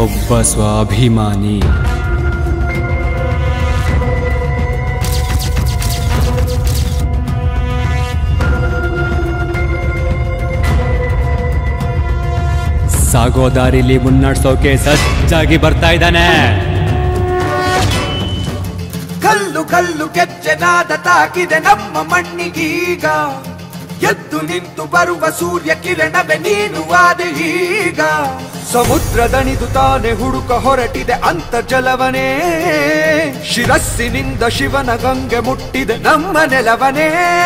ಒಬ್ಬ ಸ್ವಾಭಿಮಾನಿ ಸಾಗೋ ದಾರಿಲಿ ಮುನ್ನಡ್ಸೋಕೆ ಸಜ್ಜಾಗಿ ಬರ್ತಾ ಇದ್ದಾನೆ ಕಲ್ಲು ಕಲ್ಲು ಕೆಚ್ಚನಾದ ತಾಕಿದೆ ನಮ್ಮ ಮಣ್ಣಿಗೀಗ ಎದ್ದು ನಿಂತು ಬರುವ ಸೂರ್ಯ ಕಿರಣವೇ ನೀನು ಆದೆ ಈಗ ಸಮುದ್ರದಣಿದು ತಾನೆ ಹುಡುಕ ಹೊರಟಿದೆ ಅಂತರ್ಜಲವನೇ ಶಿರಸ್ಸಿನಿಂದ ಶಿವನ ಗಂಗೆ ಮುಟ್ಟಿದೆ ನಮ್ಮ ನೆಲವನೇ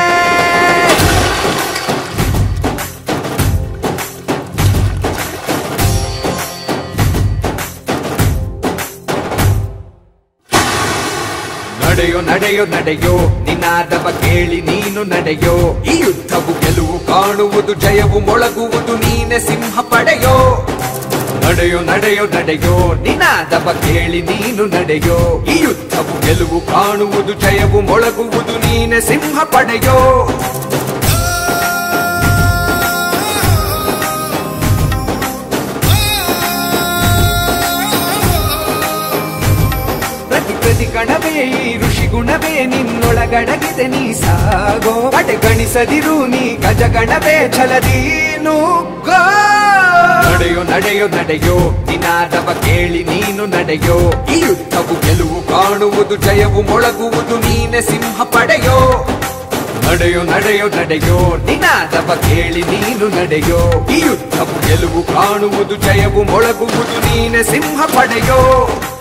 ನಡೆಯೋ ನಡೆಯೋ ನಡೆಯೋ ನಿನಾದವ ಕೇಳಿ ನೀನು ನಡೆಯೋ ಈ ಯುದ್ಧವು ಗೆಲುವು ಕಾಣುವುದು ಜಯವು ಮೊಳಗುವುದು ನೀನೆ ಸಿಂಹ ಪಡೆಯೋ ನಡೆಯೋ ನಡೆಯೋ ನಡೆಯೋ ನಿನಾದವ ಕೇಳಿ ನೀನು ನಡೆಯೋ ಈ ಯುದ್ಧವು ಗೆಲುವು ಕಾಣುವುದು ಜಯವು ಮೊಳಗುವುದು ನೀನೆ ಸಿಂಹ ಪಡೆಯೋ ಪ್ರತಿ ಪ್ರತಿ ಕಣವೇ ಈ ಋಷಿ ಗುಣವೇ ನಿನ್ನೊಳಗಡಗಿದೆ ನೀ ಸಾಗೋ ಅಡೆ ಗಣಿಸದಿರು ನೀ ಗಜ ಗಣವೇ ಛಲದಿ ನುಗ್ಗೋ ನಡೆಯೋ ನಡೆಯೋ ನಡೆಯೋ ನಿನಾದವ ಕೇಳಿ ನೀನು ನಡೆಯೋ ಈ ಯುದ್ಧವು ಗೆಲುವು ಕಾಣುವುದು ಜಯವು ಮೊಳಗುವುದು ನೀನೆ ಸಿಂಹ ಪಡೆಯೋ ನಡೆಯೋ ನಡೆಯೋ ನಡೆಯೋ ನಿನಾದವ ಕೇಳಿ ನೀನು ನಡೆಯೋ ಈ ಯುದ್ಧವು ಗೆಲುವು ಕಾಣುವುದು ಜಯವು ಮೊಳಗುವುದು ನೀನೆ ಸಿಂಹ ಪಡೆಯೋ